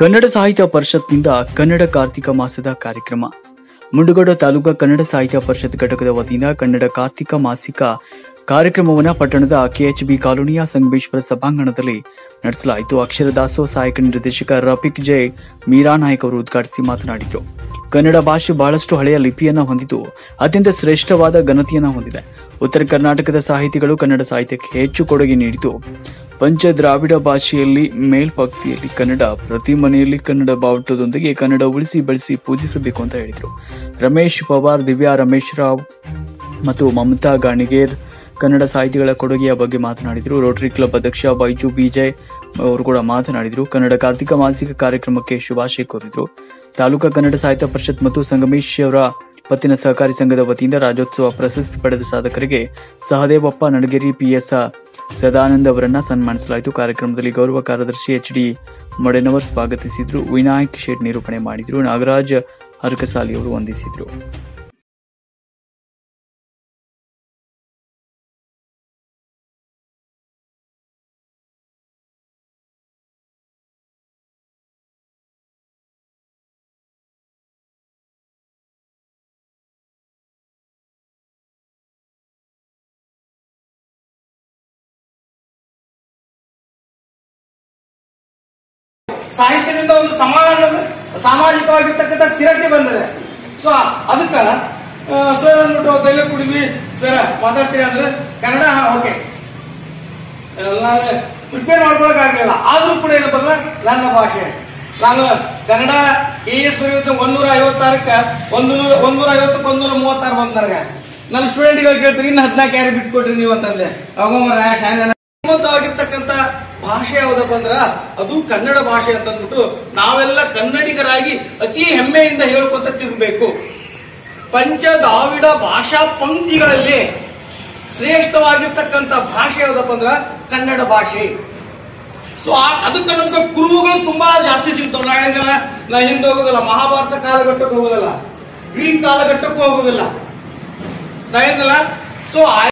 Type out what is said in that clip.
ಕನ್ನಡ ಸಾಹಿತ್ಯ ಪರಿಷತ್ನಿಂದ ಕನ್ನಡ ಕಾರ್ತಿಕ ಮಾಸದ ಕಾರ್ಯಕ್ರಮ ಮುಂಡಗೋಡ ತಾಲೂಕಾ ಕನ್ನಡ ಸಾಹಿತ್ಯ ಪರಿಷತ್ ಘಟಕದ ವತಿಯಿಂದ ಕನ್ನಡ ಕಾರ್ತಿಕ ಮಾಸಿಕ ಕಾರ್ಯಕ್ರಮವನ್ನು ಪಟ್ಟಣದ ಕೆಎಚ್ಬಿ ಕಾಲೋನಿಯ ಸಂಗಮೇಶ್ವರ ಸಭಾಂಗಣದಲ್ಲಿ ನಡೆಸಲಾಯಿತು ಅಕ್ಷರ ದಾಸೋಹ ಸಹಾಯಕ ನಿರ್ದೇಶಕ ರಫೀಕ್ ಜೈ ಮೀರಾ ನಾಯಕ್ ಅವರು ಉದ್ಘಾಟಿಸಿ ಮಾತನಾಡಿದರು ಕನ್ನಡ ಭಾಷೆ ಬಹಳಷ್ಟು ಹಳೆಯ ಲಿಪಿಯನ್ನ ಹೊಂದಿದ್ದು ಅತ್ಯಂತ ಶ್ರೇಷ್ಠವಾದ ಘನತೆಯನ್ನ ಹೊಂದಿದೆ ಉತ್ತರ ಕರ್ನಾಟಕದ ಸಾಹಿತಿಗಳು ಕನ್ನಡ ಸಾಹಿತ್ಯಕ್ಕೆ ಹೆಚ್ಚು ಕೊಡುಗೆ ನೀಡಿದ್ದು ಪಂಚ ದ್ರಾವಿಡ ಭಾಷೆಯಲ್ಲಿ ಮೇಲ್ಪಂಕ್ತಿಯಲ್ಲಿ ಕನ್ನಡ ಪ್ರತಿ ಮನೆಯಲ್ಲಿ ಕನ್ನಡ ಬಾವುಟದೊಂದಿಗೆ ಕನ್ನಡ ಉಳಿಸಿ ಬೆಳೆಸಿ ಪೂಜಿಸಬೇಕು ಅಂತ ಹೇಳಿದರು ರಮೇಶ್ ಪವಾರ್ ದಿವ್ಯಾ ರಮೇಶ್ ರಾವ್ ಮತ್ತು ಮಮತಾ ಗಾಣಿಗೇರ್ ಕನ್ನಡ ಸಾಹಿತಿಗಳ ಕೊಡುಗೆಯ ಬಗ್ಗೆ ಮಾತನಾಡಿದರು ರೋಟರಿ ಕ್ಲಬ್ ಅಧ್ಯಕ್ಷ ಬೈಜು ಬಿಜಯ್ ಅವರು ಕೂಡ ಮಾತನಾಡಿದರು ಕನ್ನಡ ಕಾರ್ತಿಕ ಮಾಸಿಕ ಕಾರ್ಯಕ್ರಮಕ್ಕೆ ಶುಭಾಶಯ ಕೋರಿದರು ತಾಲೂಕಾ ಕನ್ನಡ ಸಾಹಿತ್ಯ ಪರಿಷತ್ ಮತ್ತು ಸಂಗಮೇಶ್ ಅವರ ಪತ್ತಿನ ಸಹಕಾರಿ ಸಂಘದ ವತಿಯಿಂದ ರಾಜ್ಯೋತ್ಸವ ಪ್ರಶಸ್ತಿ ಪಡೆದ ಸಾಧಕರಿಗೆ ಸಹದೇವಪ್ಪ ನಡಗೇರಿ ಪಿಎಸ್ ಸದಾನಂದ್ ಅವರನ್ನ ಸನ್ಮಾನಿಸಲಾಯಿತು ಕಾರ್ಯಕ್ರಮದಲ್ಲಿ ಗೌರವ ಕಾರ್ಯದರ್ಶಿ ಎಚ್ ಡಿ ಮಡೆನವರ್ ಸ್ವಾಗತಿಸಿದ್ರು ವಿನಾಯಕ್ ಶೇಟ್ ನಿರೂಪಣೆ ಮಾಡಿದ್ರು ನಾಗರಾಜ್ ಹರಕಸಾಲಿ ಅವರು ವಂದಿಸಿದ್ರು ಸಾಹಿತ್ಯದಿಂದ ಒಂದು ಸಮಾನ ಸಾಮಾಜಿಕವಾಗಿರ್ತಕ್ಕಂಥ ಸ್ಥಿರತೆ ಬಂದಿದೆ ಸೊ ಅದಕ್ಕ ಸರ್ ಅಂದ್ಬಿಟ್ಟು ಬೆಲೆ ಕುಡಿದ್ವಿ ಸರ್ ಮಾತಾಡ್ತೀರಿ ಅಂದ್ರೆ ಕನ್ನಡ ಓಕೆ ನಾನು ಪ್ರಿಪೇರ್ ಮಾಡ್ಕೊಳಕ್ ಆಗ್ಲಿಲ್ಲ ಆದ್ರೂ ಕೂಡ ಏನಪ್ಪ ಅಂದ್ರೆ ನನ್ನ ಭಾಷೆ ನಾನು ಕನ್ನಡ ಕೆ ಎಸ್ ಬರೆಯುತ್ತೆ ಒಂದೂರ ಐವತ್ತಾರಕ್ಕ ಒಂದು ನೂರ ಒಂದೂರ ಐವತ್ತಕ್ಕೆ ಒಂದೂರ ಮೂವತ್ತಾರು ಬಂದ ನನಗೆ ನನ್ನ ಸ್ಟೂಡೆಂಟ್ಗಳು ಕೇಳ್ತಾರೆ ಇನ್ನು ಹದಿನಾಲ್ಕು ಯಾರು ಬಿಟ್ಕೊಟ್ರಿ ನೀವು ಅಂತಂದೆ ಅವಾಗ ಶ್ರೀಮಂತವಾಗಿರ್ತಕ್ಕಂಥ ಭಾಷೆ ಯಾವ್ದಪ್ಪ ಅಂದ್ರ ಅದು ಕನ್ನಡ ಭಾಷೆ ಅಂತ ಅಂದ್ಬಿಟ್ಟು ನಾವೆಲ್ಲ ಕನ್ನಡಿಗರಾಗಿ ಅತಿ ಹೆಮ್ಮೆಯಿಂದ ಹೇಳ್ಕೊಂತ ತಿರುಗಬೇಕು ಪಂಚ ದ್ರಾವಿಡ ಭಾಷಾ ಪಂಕ್ತಿಗಳಲ್ಲಿ ಶ್ರೇಷ್ಠವಾಗಿರ್ತಕ್ಕಂಥ ಭಾಷೆ ಯಾವ್ದಪ್ಪ ಅಂದ್ರ ಕನ್ನಡ ಭಾಷೆ ಸೊ ಅದಕ್ಕೆ ನಮ್ಗೆ ಕುರುಹುಗಳು ತುಂಬಾ ಜಾಸ್ತಿ ಸಿಗ್ತಾವ ನಾ ಹೇಳಿದ್ನಲ್ಲ ನಾ ಹಿಂದೆ ಹೋಗುದಿಲ್ಲ ಮಹಾಭಾರತ ಕಾಲಘಟ್ಟಕ್ಕೆ ಹೋಗುದಿಲ್ಲ ಗ್ರೀಕ್ ಕಾಲಘಟ್ಟಕ್ಕೂ ಹೋಗುದಿಲ್ಲ ನಾ ಹೇಳಿದ್ನಲ್ಲ ಸೊ